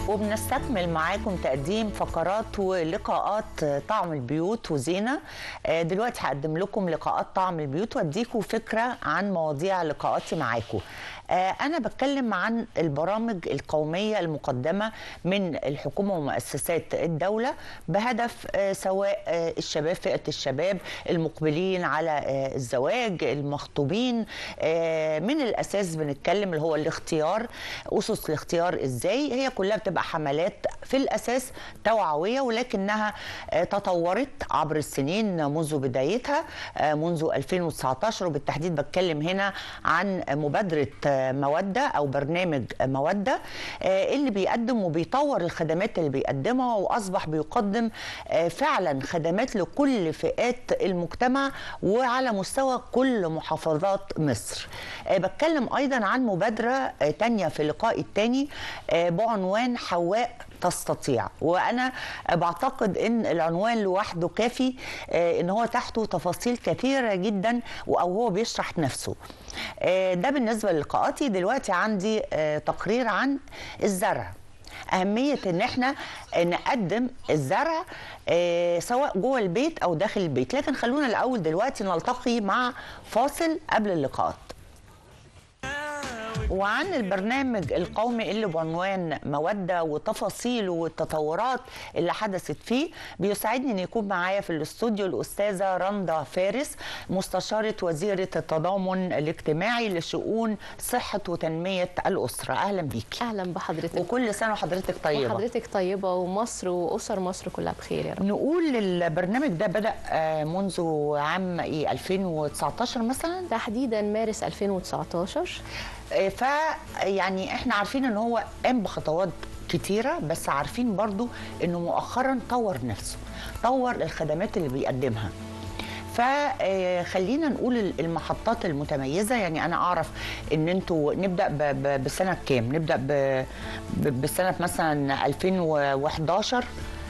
وبنستكمل معاكم تقديم فقرات ولقاءات طعم البيوت وزينة آه، دلوقتي هقدم لكم لقاءات طعم البيوت واديكم فكرة عن مواضيع لقاءاتي معاكم آه، أنا بتكلم عن البرامج القومية المقدمة من الحكومة ومؤسسات الدولة بهدف آه، سواء آه، الشباب فئة الشباب المقبلين على آه، الزواج المخطوبين آه، من الأساس بنتكلم اللي هو الاختيار أسس الاختيار إزاي هي كلها بتبقى حملات في الأساس توعوية ولكنها آه، تطورت عبر السنين منذ بدايتها آه، منذ 2019 وبالتحديد بتكلم هنا عن مبادرة آه، مودة أو برنامج مودة آه، اللي بيقدم وبيطور الخدمات اللي بيقدمها وأصبح بيقدم آه، فعلا خدمات لكل فئات المجتمع وعلى مستوى كل محافظات مصر آه، بتكلم أيضا عن مبادرة آه، تانية في لقائي التاني آه، بعنوان حواء تستطيع وانا بعتقد ان العنوان لوحده كافي آه، ان هو تحته تفاصيل كثيره جدا او هو بيشرح نفسه آه، ده بالنسبه للقاءاتي دلوقتي عندي آه، تقرير عن الزرع أهمية إن إحنا نقدم الزرع آه، سواء جوه البيت أو داخل البيت، لكن خلونا الأول دلوقتي نلتقي مع فاصل قبل اللقاءات. وعن البرنامج القومي اللي بعنوان مودة وتفاصيله والتطورات اللي حدثت فيه بيسعدني ان يكون معايا في الاستوديو الأستاذة رندا فارس مستشارة وزيرة التضامن الاجتماعي لشؤون صحة وتنمية الأسرة أهلا بيكي اهلا بحضرتك وكل سنة وحضرتك طيبة حضرتك طيبه ومصر واسر مصر كلها بخير يا رب نقول البرنامج ده بدأ آه، منذ عام ايه 2019 مثلا تحديدا مارس 2019 ف يعني احنا عارفين ان هو قام بخطوات كتيره بس عارفين برضو انه مؤخرا طور نفسه طور الخدمات اللي بيقدمها فخلينا نقول المحطات المتميزه يعني انا اعرف ان انتوا نبدا ب- ب- بسنه كام نبدا ب- ب- بسنه مثلا 2011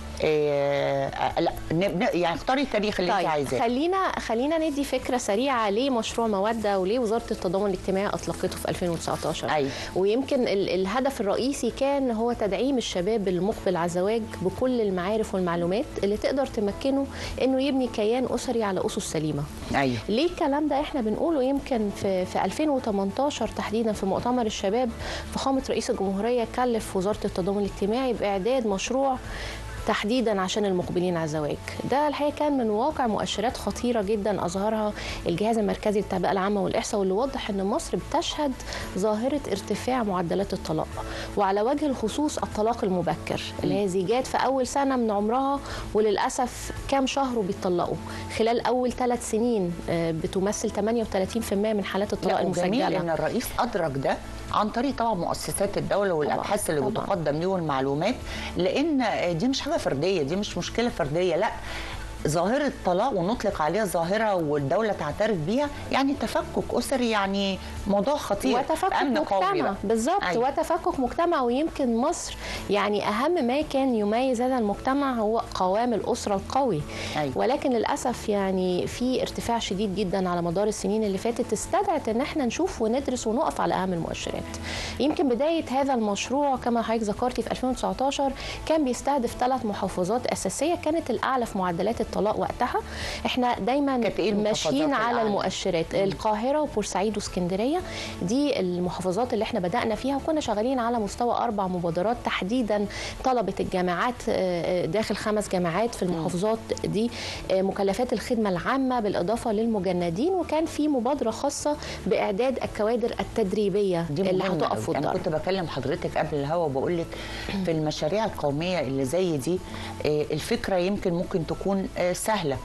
إيه لا ن- ن- يعني اختاري التاريخ اللي انت طيب عايزاه خلينا خلينا ندي فكره سريعه ليه مشروع موده وليه وزاره التضامن الاجتماعي اطلقته في 2019 أيوة. ويمكن ال الهدف الرئيسي كان هو تدعيم الشباب المقبل على الزواج بكل المعارف والمعلومات اللي تقدر تمكنه انه يبني كيان اسري على اسس سليمه ايوه ليه الكلام ده احنا بنقوله يمكن في في 2018 تحديدا في مؤتمر الشباب فخامه رئيس الجمهوريه كلف وزاره التضامن الاجتماعي باعداد مشروع تحديدا عشان المقبلين على الزواج ده الحقيقه كان من واقع مؤشرات خطيره جدا اظهرها الجهاز المركزي للتعبئه العامه والاحصاء واللي وضح ان مصر بتشهد ظاهره ارتفاع معدلات الطلاق وعلى وجه الخصوص الطلاق المبكر اللي هي زيجات في اول سنه من عمرها وللاسف كام شهر وبيطلقوا خلال اول ثلاث سنين آه، بتمثل 38% من حالات الطلاق لا وجميل المسجله ان الرئيس ادرك ده عن طريق طبعا مؤسسات الدوله والابحاث اللي طبعاً. بتقدم ليه والمعلومات لان دي مش حاجه فرديه دي مش مشكله فرديه لا ظاهرة طلاق ونطلق عليها ظاهرة والدولة تعترف بيها يعني تفكك أسري يعني موضوع خطير وتفكك أمن قومي مجتمع بقى. بالظبط أيوة. وتفكك مجتمع ويمكن مصر يعني اهم ما كان يميز هذا المجتمع هو قوام الاسره القوي أيوة. ولكن للاسف يعني في ارتفاع شديد جدا على مدار السنين اللي فاتت استدعت ان احنا نشوف وندرس ونقف على اهم المؤشرات يمكن بدايه هذا المشروع كما حضرتك ذكرتي في 2019 كان بيستهدف ثلاث محافظات اساسيه كانت الاعلى في معدلات الطلاق وقتها احنا دايما كانت إيه المحافظات ماشيين على الأعلى؟ المؤشرات القاهره وبورسعيد واسكندريه دي المحافظات اللي احنا بدانا فيها وكنا شغالين على مستوى اربع مبادرات تحديدا طلبه الجامعات آه، داخل خمس جامعات في المحافظات دي آه، مكلفات الخدمه العامه بالاضافه للمجندين وكان في مبادره خاصه باعداد الكوادر التدريبيه دي اللي مهمة هتقف في أوي. أنا الضرب كنت بكلم حضرتك قبل الهوا وبقول لك في المشاريع القومية اللي زي دي آه، الفكرة يمكن ممكن تكون آه، سهلة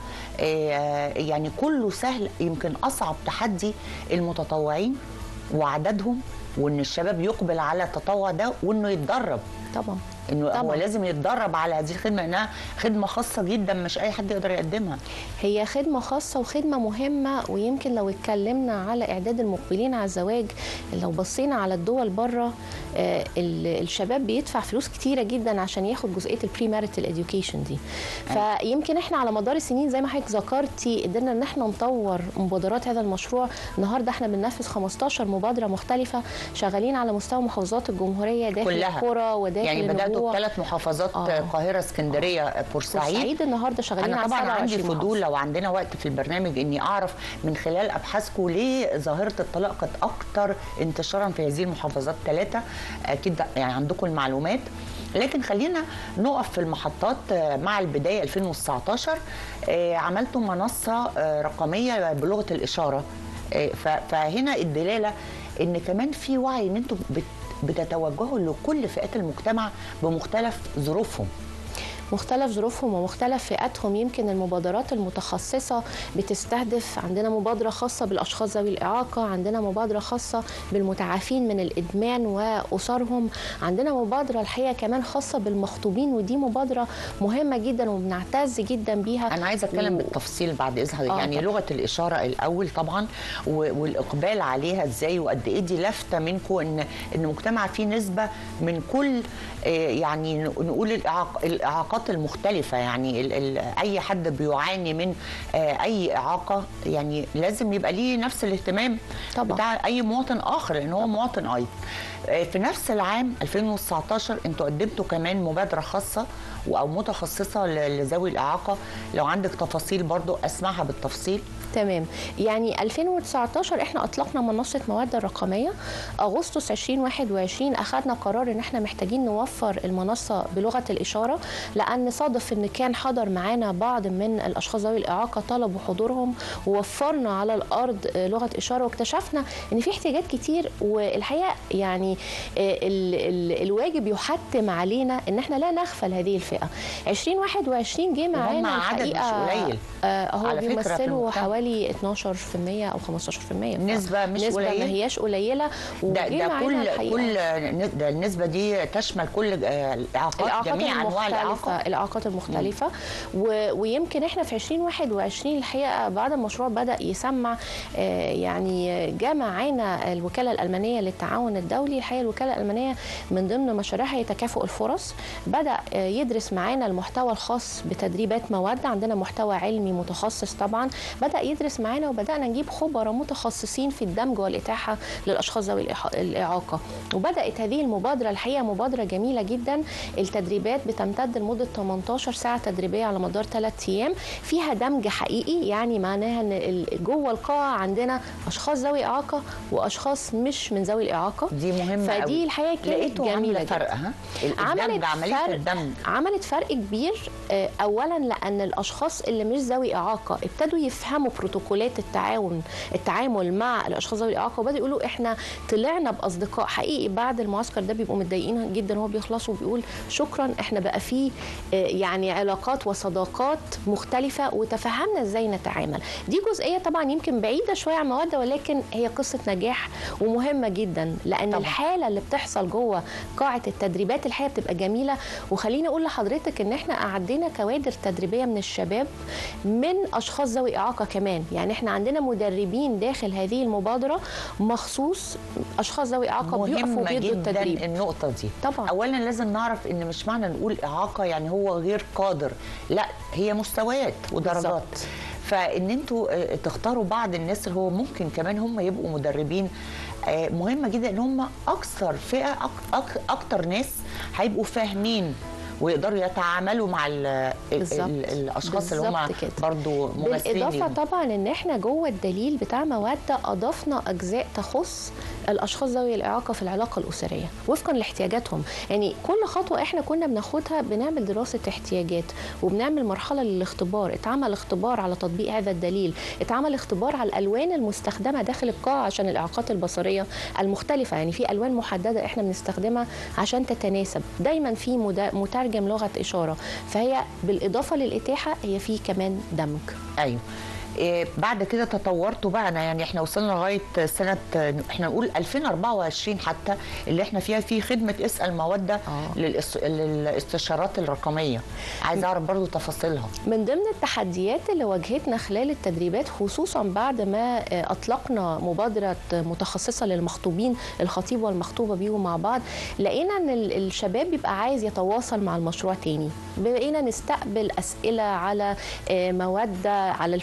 آه، يعني كله سهل يمكن أصعب تحدي المتطوعين وعددهم وإن الشباب يقبل على التطوع ده وإنه يتدرب طبعا انه هو طبعاً. لازم يتدرب على هذه الخدمه انها خدمه خاصه جدا مش اي حد يقدر يقدمها هي خدمة خاصة وخدمة مهمة ويمكن لو اتكلمنا على إعداد المقبلين على الزواج لو بصينا على الدول بره آه، ال- الشباب بيدفع فلوس كتيرة جدا عشان ياخد جزئية البري ماريتال اديوكيشن دي فيمكن احنا على مدار السنين زي ما حضرتك ذكرتي قدرنا ان احنا نطور مبادرات هذا المشروع النهارده احنا بننفذ 15 مبادرة مختلفة شغالين على مستوى محافظات الجمهورية داخل كلها. القرى وداخل يعني بداتوا مشروع ثلاث محافظات آه. القاهره اسكندريه بورسعيد بورسعيد النهارده شغالين انا على طبعا عندي 27 فضول محافظة. لو عندنا وقت في البرنامج اني اعرف من خلال ابحاثكم ليه ظاهره الطلاق كانت اكتر انتشارا في هذه المحافظات ثلاثه اكيد يعني عندكم المعلومات لكن خلينا نقف في المحطات آه، مع البدايه 2019 آه، عملتم منصه آه، رقميه بلغه الاشاره آه، ف- فهنا الدلاله ان كمان في وعي ان انتم بت- بتتوجهوا لكل فئات المجتمع بمختلف ظروفهم مختلف ظروفهم ومختلف فئاتهم يمكن المبادرات المتخصصة بتستهدف عندنا مبادرة خاصة بالأشخاص ذوي الإعاقة عندنا مبادرة خاصة بالمتعافين من الإدمان وأسرهم عندنا مبادرة الحقيقة كمان خاصة بالمخطوبين ودي مبادرة مهمة جدا وبنعتز جدا بيها انا عايزه اتكلم و- بالتفصيل بعد اذن حضرتك آه يعني طبعاً. لغه الاشاره الاول طبعا و- والاقبال عليها ازاي وقد ايه دي لافته منكم ان ان المجتمع فيه نسبه من كل آه، يعني نقول الإعاق- الاعاقات المختلفه يعني ال ال اي حد بيعاني من آه، اي اعاقه يعني لازم يبقى ليه نفس الاهتمام طبعاً. بتاع اي مواطن اخر لان هو مواطن ايضا آه، في نفس العام 2019 انتوا قدمتوا كمان مبادره خاصه او متخصصه ل- لذوي الاعاقه لو عندك تفاصيل برضو اسمعها بالتفصيل تمام يعني 2019 احنا اطلقنا منصه مواد الرقميه اغسطس 2021 اخذنا قرار ان احنا محتاجين نوفر المنصه بلغه الاشاره لان صادف ان كان حضر معانا بعض من الاشخاص ذوي الاعاقه طلبوا حضورهم ووفرنا على الارض آه، لغه اشاره واكتشفنا ان في احتياجات كتير والحقيقه يعني آه، ال ال الواجب يحتم علينا ان احنا لا نغفل هذه الفئه 2021 جه معانا عدد مش الحقيقه قليل. آه، هو على فكرة في بيمثلوا المجتمع. حوالي 12% او 15% نسبة مش نسبة قليلة. ما هياش قليله ده وجه ده معانا كل الحقيقة كل ن- ده النسبه دي تشمل كل آه، الاعاقات الاعاقات جميع انواع المختلفة الاعاقه الاعاقات المختلفة و... ويمكن احنا في 2021 الحقيقة بعد المشروع بدأ يسمع آه، يعني جاء معانا الوكالة الألمانية للتعاون الدولي الحقيقة الوكالة الألمانية من ضمن مشاريعها هي تكافؤ الفرص بدأ آه، يدرس معانا المحتوى الخاص بتدريبات مواد عندنا محتوى علمي متخصص طبعا بدأ يدرس معانا وبدأنا نجيب خبراء متخصصين في الدمج والإتاحة للأشخاص ذوي الإح- الإعاقة وبدأت هذه المبادرة الحقيقة مبادرة جميلة جدا التدريبات بتمتد لمدة 18 ساعة تدريبية على مدار 3 أيام فيها دمج حقيقي يعني معناها أن ال- جوه القاعة عندنا أشخاص ذوي إعاقة وأشخاص مش من ذوي الإعاقة دي مهمه فدي قوي. الحقيقة كانت لقيتوا جميلة عامله جدا. فرق ها عملت الدمج عمليه فرق الدمج عملت فرق كبير آه، اولا لان الاشخاص اللي مش ذوي اعاقه ابتدوا يفهموا بروتوكولات التعاون التعامل مع الاشخاص ذوي الاعاقه وبداوا يقولوا احنا طلعنا باصدقاء حقيقي بعد المعسكر ده بيبقوا متضايقين جدا وهو بيخلصوا وبيقول شكرا احنا بقى في آه، يعني علاقات وصداقات مختلفه وتفهمنا ازاي نتعامل دي جزئيه طبعا يمكن بعيده شويه عن مواد ولكن هي قصه نجاح ومهمه جدا لان طبعاً. الحاله اللي بتحصل جوه قاعه التدريبات الحقيقه بتبقى جميله وخليني اقول لحضرتك ان احنا اعدينا كوادر تدريبيه من الشباب من اشخاص ذوي اعاقه كمان يعني احنا عندنا مدربين داخل هذه المبادره مخصوص اشخاص ذوي اعاقه بيقفوا مهمه بيدوا جدا التدريب النقطه دي طبعاً. اولا لازم نعرف ان مش معنى نقول اعاقه يعني هو غير قادر لا هي مستويات ودرجات بالظبط. فان انتوا آه، تختاروا بعض الناس اللي هو ممكن كمان هم يبقوا مدربين آه، مهمه جدا ان هم اكثر فئه أك- أك- اكتر ناس هيبقوا فاهمين ويقدروا يتعاملوا مع ال ال بالظبط. ال الاشخاص اللي هم بالظبط كده. برضو ممثلين بالاضافه ليهم. طبعا ان احنا جوه الدليل بتاع مواد اضفنا اجزاء تخص الاشخاص ذوي الاعاقه في العلاقه الاسريه وفقا لاحتياجاتهم يعني كل خطوه احنا كنا بناخدها بنعمل دراسه احتياجات وبنعمل مرحله للاختبار اتعمل اختبار على تطبيق هذا الدليل اتعمل اختبار على الالوان المستخدمه داخل القاعه عشان الاعاقات البصريه المختلفه يعني في الوان محدده احنا بنستخدمها عشان تتناسب دايما في مدا- مترجم لغه اشاره فهي بالاضافه للاتاحه هي في كمان دمج ايوه إيه بعد كده تطورتوا بقى أنا يعني احنا وصلنا لغايه سنه احنا نقول 2024 حتى اللي احنا فيها في خدمه اسال موده آه. للإس... للاستشارات الرقميه عايز اعرف برضو تفاصيلها من ضمن التحديات اللي واجهتنا خلال التدريبات خصوصا بعد ما آه، اطلقنا مبادره متخصصه للمخطوبين الخطيب والمخطوبه بيجوا مع بعض لقينا ان ال- الشباب بيبقى عايز يتواصل مع المشروع تاني بقينا نستقبل اسئله على آه، موده على الفيسبوك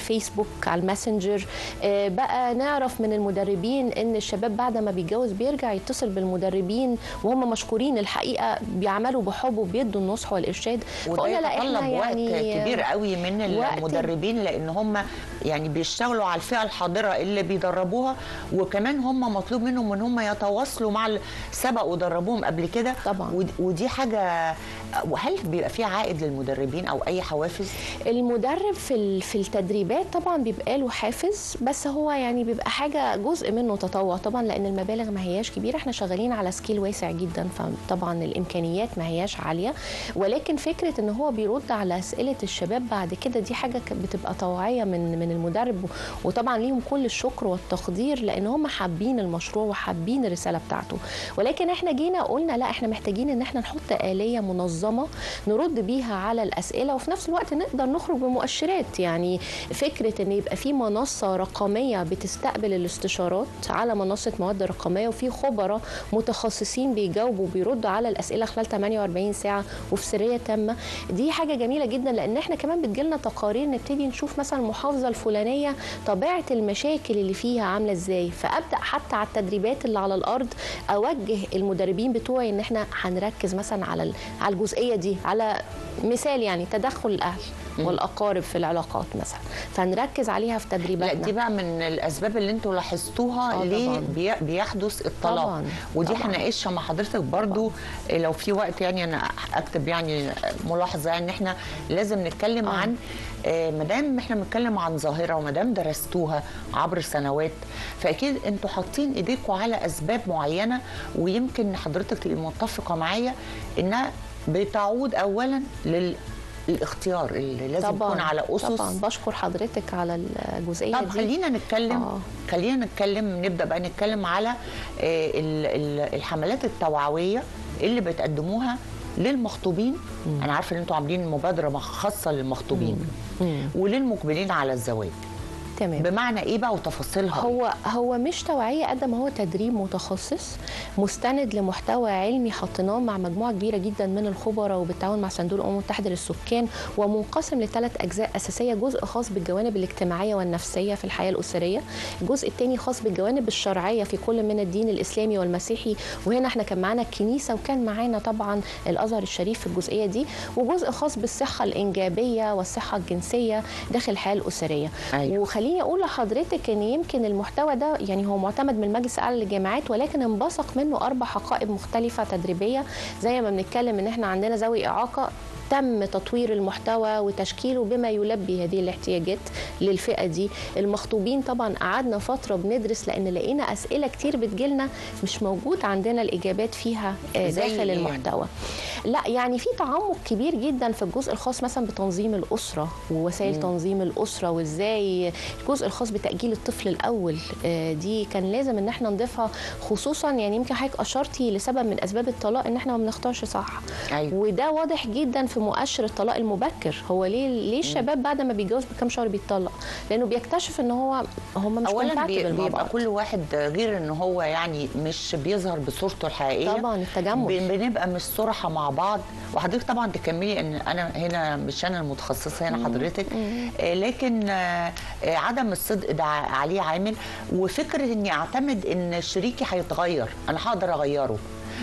الفيسبوك على الماسنجر آه، بقى نعرف من المدربين ان الشباب بعد ما بيتجوز بيرجع يتصل بالمدربين وهم مشكورين الحقيقه بيعملوا بحب وبيدوا النصح والارشاد وده فقلنا لا يتطلب احنا وقت يعني كبير قوي من وقت- المدربين لان هم يعني بيشتغلوا على الفئه الحاضره اللي بيدربوها وكمان هم مطلوب منهم ان هم يتواصلوا مع ال- سبقوا دربوهم قبل كده طبعاً. ود- ودي حاجه وهل بيبقى في عائد للمدربين او اي حوافز؟ المدرب في ال- في التدريبات طبعا بيبقى له حافز بس هو يعني بيبقى حاجه جزء منه تطوع طبعا لان المبالغ ما هياش كبيره احنا شغالين على سكيل واسع جدا فطبعا الامكانيات ما هياش عاليه ولكن فكره ان هو بيرد على اسئله الشباب بعد كده دي حاجه ك- بتبقى طوعيه من من المدرب وطبعا ليهم كل الشكر والتقدير لان هم حابين المشروع وحابين الرساله بتاعته ولكن احنا جينا قلنا لا احنا محتاجين ان احنا نحط اليه منظمه نرد بيها على الاسئله وفي نفس الوقت نقدر نخرج بمؤشرات يعني فكره ان يبقى في منصه رقميه بتستقبل الاستشارات على منصه مواد رقميه وفي خبراء متخصصين بيجاوبوا وبيردوا على الاسئله خلال 48 ساعه وفي سريه تامه دي حاجه جميله جدا لان احنا كمان بتجيلنا تقارير نبتدي نشوف مثلا المحافظه الفلانيه طبيعه المشاكل اللي فيها عامله ازاي فابدا حتى على التدريبات اللي على الارض اوجه المدربين بتوعي ان احنا هنركز مثلا على ال- على الجزئيه دي على مثال يعني تدخل الاهل والاقارب في العلاقات مثلا فنركز عليها في لا تدريباتنا دي بقى من الاسباب اللي انتوا لاحظتوها آه ليه طبعاً. بي- بيحدث الطلاق طبعاً، ودي طبعاً. هناقشها مع حضرتك برضو لو في وقت يعني انا اكتب يعني ملاحظه ان احنا لازم نتكلم آه. عن ما دام احنا بنتكلم عن ظاهره وما دام درستوها عبر سنوات فاكيد انتوا حاطين ايديكم على اسباب معينه ويمكن حضرتك تبقي متفقه معايا انها بتعود اولا لل الاختيار اللي لازم طبعا يكون على اسس طبعا بشكر حضرتك على الجزئيه طب دي خلينا نتكلم آه. خلينا نتكلم نبدا بقى نتكلم على آه، ال- ال- الحملات التوعويه اللي بتقدموها للمخطوبين انا عارفه ان انتوا عاملين مبادره خاصه للمخطوبين مم. وللمقبلين على الزواج تمام بمعنى ايه بقى وتفاصيلها هو هو مش توعيه قد ما هو تدريب متخصص مستند لمحتوى علمي حطيناه مع مجموعه كبيره جدا من الخبراء وبالتعاون مع صندوق الامم المتحده للسكان ومنقسم لثلاث اجزاء اساسيه جزء خاص بالجوانب الاجتماعيه والنفسيه في الحياه الاسريه الجزء الثاني خاص بالجوانب الشرعيه في كل من الدين الاسلامي والمسيحي وهنا احنا كان معانا الكنيسه وكان معانا طبعا الازهر الشريف في الجزئيه دي وجزء خاص بالصحه الانجابيه والصحه الجنسيه داخل الحياه الاسريه أيوة. وخليني اقول لحضرتك ان يمكن المحتوى ده يعني هو معتمد من المجلس الاعلى للجامعات ولكن انبثق منه اربع حقائب مختلفه تدريبيه زي ما بنتكلم ان احنا عندنا ذوي اعاقه تم تطوير المحتوى وتشكيله بما يلبي هذه الاحتياجات للفئه دي المخطوبين طبعا قعدنا فتره بندرس لان لقينا اسئله كتير بتجيلنا مش موجود عندنا الاجابات فيها آه، زي داخل إيه؟ المحتوى لا يعني في تعمق كبير جدا في الجزء الخاص مثلا بتنظيم الاسره ووسائل تنظيم الاسره وازاي الجزء الخاص بتاجيل الطفل الاول آه، دي كان لازم ان احنا نضيفها خصوصا يعني يمكن حضرتك اشرتي لسبب من اسباب الطلاق ان احنا ما بنختارش صح أيوة. وده واضح جدا في مؤشر الطلاق المبكر هو ليه ليه الشباب بعد ما بيتجوز بكام شهر بيتطلق لانه بيكتشف ان هو هم مش اولا compatible بي- مع بيبقى بعض. كل واحد غير ان هو يعني مش بيظهر بصورته الحقيقيه طبعا التجمل بن- بنبقى مش صراحه مع بعض وحضرتك طبعا تكملي ان انا هنا مش انا المتخصصه هنا حضرتك آه، لكن آه، آه، عدم الصدق ده ع- عليه عامل وفكره اني اعتمد ان شريكي هيتغير انا هقدر اغيره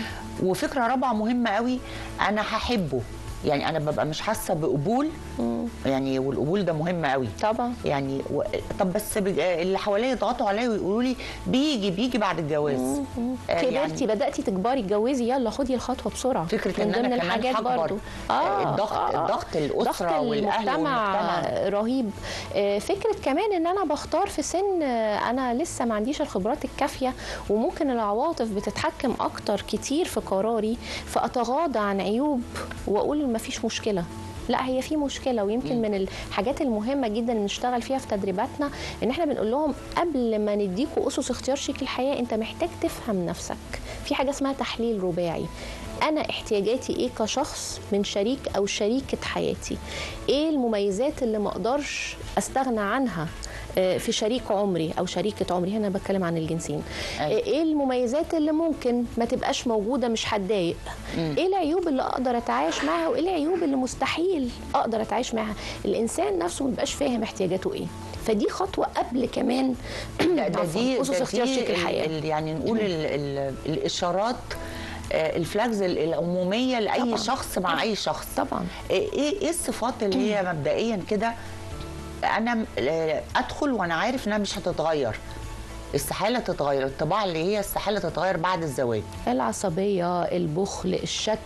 وفكره رابعه مهمه قوي انا هحبه يعني انا ببقى مش حاسه بقبول يعني والقبول ده مهم قوي طبعا يعني و... طب بس بج... اللي حواليا يضغطوا عليا ويقولوا لي بيجي بيجي بعد الجواز آه، كبرتي بداتي تكبري اتجوزي يلا خدي الخطوه بسرعه فكرة من إن أنا ضمن كمان الحاجات هكبر. برضو آه، الضغط- الضغط الأسرة ضغط والأهل المجتمع والمجتمع. رهيب آه، فكره كمان ان انا بختار في سن آه، انا لسه ما عنديش الخبرات الكافيه وممكن العواطف بتتحكم اكتر كتير في قراري فاتغاضى عن عيوب واقول ما فيش مشكله لا هي في مشكله ويمكن من الحاجات المهمه جدا اللي نشتغل فيها في تدريباتنا ان احنا بنقول لهم قبل ما نديكوا اسس اختيار شريك الحياه انت محتاج تفهم نفسك في حاجه اسمها تحليل رباعي انا احتياجاتي ايه كشخص من شريك او شريكه حياتي ايه المميزات اللي ما اقدرش استغنى عنها آه، في شريك عمري او شريكه عمري هنا بتكلم عن الجنسين أيوة. ايه المميزات اللي ممكن ما تبقاش موجوده مش هتضايق ايه العيوب اللي اقدر اتعايش معاها وايه العيوب اللي مستحيل اقدر اتعايش معاها الانسان نفسه ما بيبقاش فاهم احتياجاته ايه فدي خطوه قبل كمان لا ده عفواً، دي خصوص ده اختيار دي شريك ال- الحياه ال- يعني نقول ال ال الاشارات آه، الفلاجز ال- العموميه لاي طبعاً. شخص مع اي شخص طبعا ايه ايه الصفات اللي هي مبدئيا كده انا م- آه، ادخل وانا عارف انها مش هتتغير استحاله تتغير الطباع اللي هي استحاله تتغير بعد الزواج العصبيه البخل الشك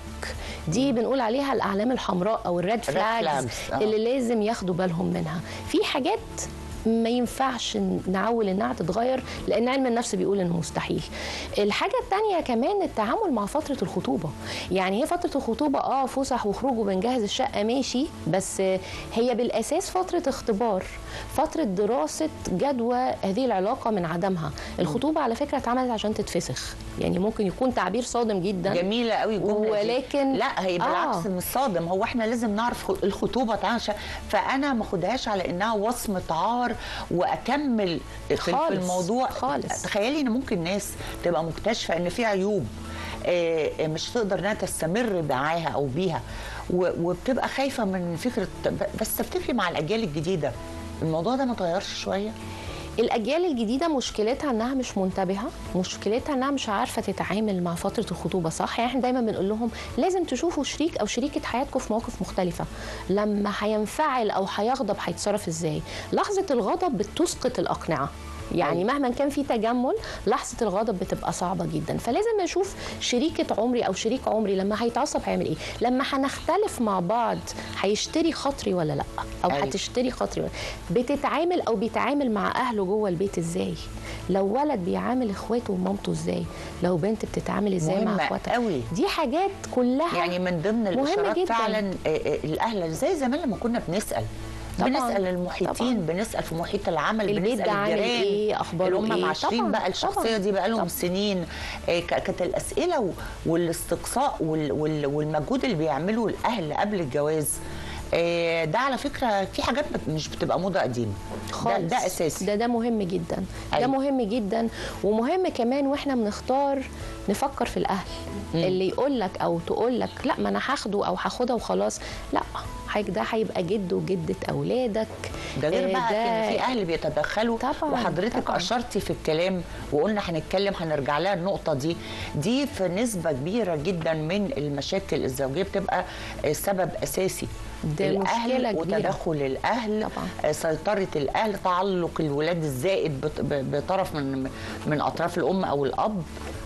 دي بنقول عليها الاعلام الحمراء او الريد فلاجز flags، آه. اللي لازم ياخدوا بالهم منها في حاجات ما ينفعش نعول انها تتغير لان علم النفس بيقول انه مستحيل الحاجه الثانيه كمان التعامل مع فتره الخطوبه يعني هي فتره الخطوبه اه فسح وخروج وبنجهز الشقه ماشي بس هي بالاساس فتره اختبار فتره دراسه جدوى هذه العلاقه من عدمها الخطوبه على فكره اتعملت عشان تتفسخ يعني ممكن يكون تعبير صادم جدا جميله قوي الجمله دي. ولكن- لا هي بالعكس آه. مش صادم هو احنا لازم نعرف خ- الخطوبه بتاعنا عشان- فانا ما اخدهاش على انها وصمه عار واكمل في- في خالص، الموضوع خالص. تخيلي ان ممكن ناس تبقى مكتشفه ان في عيوب آه، آه، مش تقدر انها تستمر معاها او بيها و- وبتبقى خايفه من فكره بس تفتكري مع الاجيال الجديده الموضوع ده ما اتغيرش شويه الاجيال الجديده مشكلتها انها مش منتبهه مشكلتها انها مش عارفه تتعامل مع فتره الخطوبه صح يعني احنا دايما بنقول لهم لازم تشوفوا شريك او شريكه حياتكم في مواقف مختلفه لما هينفعل او هيغضب هيتصرف ازاي لحظه الغضب بتسقط الاقنعه يعني أيوة. مهما كان في تجمل لحظه الغضب بتبقى صعبه جدا فلازم اشوف شريكه عمري او شريك عمري لما هيتعصب هيعمل ايه لما هنختلف مع بعض هيشتري خاطري ولا لا او أيوة. هتشتري خاطري ولا بتتعامل او بيتعامل مع اهله جوه البيت ازاي لو ولد بيعامل اخواته ومامته ازاي لو بنت بتتعامل ازاي مع مهمة اخواتها قوي. دي حاجات كلها يعني من ضمن مهمة الاشارات جداً. فعلا آه، آه، الاهل زي زمان لما كنا بنسال طبعاً، بنسال المحيطين بنسال في محيط العمل البيت بنسال ده عامل الجيران إيه؟ أخباره اللي هم إيه؟ معاشرين طبعاً، بقى الشخصيه طبعاً، دي بقى لهم طبعاً. سنين آه، ك- كانت الاسئله و- والاستقصاء وال- وال- والمجهود اللي بيعمله الاهل قبل الجواز آه، ده على فكره في حاجات بت- مش بتبقى موضه قديمه ده, خالص ده اساسي ده ده مهم جدا ده أيوة. مهم جدا ومهم كمان واحنا بنختار نفكر في الاهل اللي يقول لك او تقول لك لا ما انا هاخده او هاخدها وخلاص لا حضرتك ده هيبقى جد وجده اولادك ده غير آه، بقى ده ان في اهل بيتدخلوا طبعاً، وحضرتك طبعاً. اشرتي في الكلام وقلنا هنتكلم هنرجع لها النقطه دي دي في نسبه كبيره جدا من المشاكل الزوجيه بتبقى آه، سبب اساسي ده الاهل مشكلة كبيرة. وتدخل الاهل طبعاً. آه، سيطره الاهل تعلق الولاد الزائد بط- ب- بطرف من من اطراف الام او الاب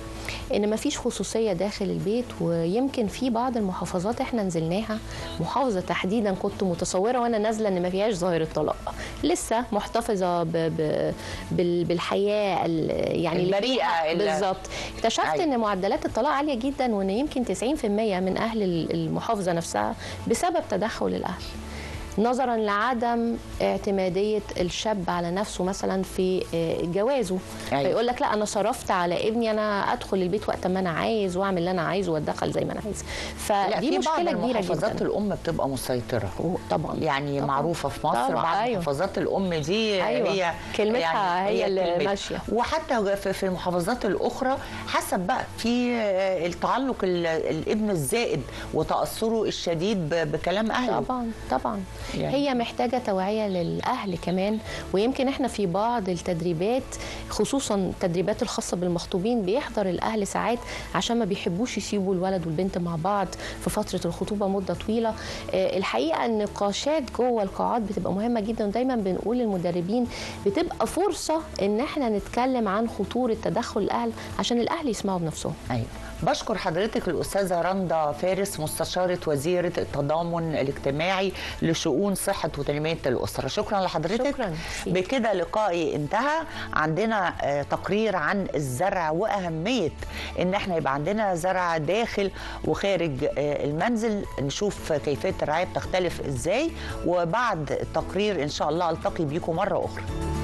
ان مفيش خصوصيه داخل البيت ويمكن في بعض المحافظات احنا نزلناها محافظه تحديدا كنت متصوره وانا نازله ان ما فيهاش ظاهره طلاق لسه محتفظه ب ب بال بالحياه ال- يعني اللي البريئة فيها- اللي- بالظبط اكتشفت أيوة. ان معدلات الطلاق عاليه جدا وان يمكن 90% من اهل ال- المحافظه نفسها بسبب تدخل الاهل نظرا لعدم اعتماديه الشاب على نفسه مثلا في آه، جوازه أيوة. فيقول لك لا انا صرفت على ابني انا ادخل البيت وقت ما انا عايز واعمل اللي انا عايزه واتدخل زي ما انا عايز لا فدي في بعض مشكله كبيره المحافظات جدا الام بتبقى مسيطره طبعا يعني طبعاً. معروفه في مصر طبعاً، بعض أيوة. محافظات الام دي أيوة. هي كلمتها هي اللي كلمتها. ماشية. وحتى في في المحافظات الاخرى حسب بقى في آه، التعلق ال- الابن الزائد وتاثره الشديد ب- بكلام اهله طبعا طبعا يعني. هي محتاجه توعيه للاهل كمان ويمكن احنا في بعض التدريبات خصوصا التدريبات الخاصه بالمخطوبين بيحضر الاهل ساعات عشان ما بيحبوش يسيبوا الولد والبنت مع بعض في فتره الخطوبه مده طويله آه، الحقيقه النقاشات جوه القاعات بتبقى مهمه جدا ودايما بنقول للمدربين بتبقى فرصه ان احنا نتكلم عن خطوره تدخل الاهل عشان الاهل يسمعوا بنفسهم ايوه بشكر حضرتك الاستاذه رندا فارس مستشاره وزيره التضامن الاجتماعي لشؤون صحه وتنميه الاسره شكرا لحضرتك شكراً. بكده لقائي انتهى عندنا آه، تقرير عن الزرع واهميه ان احنا يبقى عندنا زرع داخل وخارج آه، المنزل نشوف كيفيه الرعايه بتختلف ازاي وبعد التقرير ان شاء الله التقي بيكم مره اخرى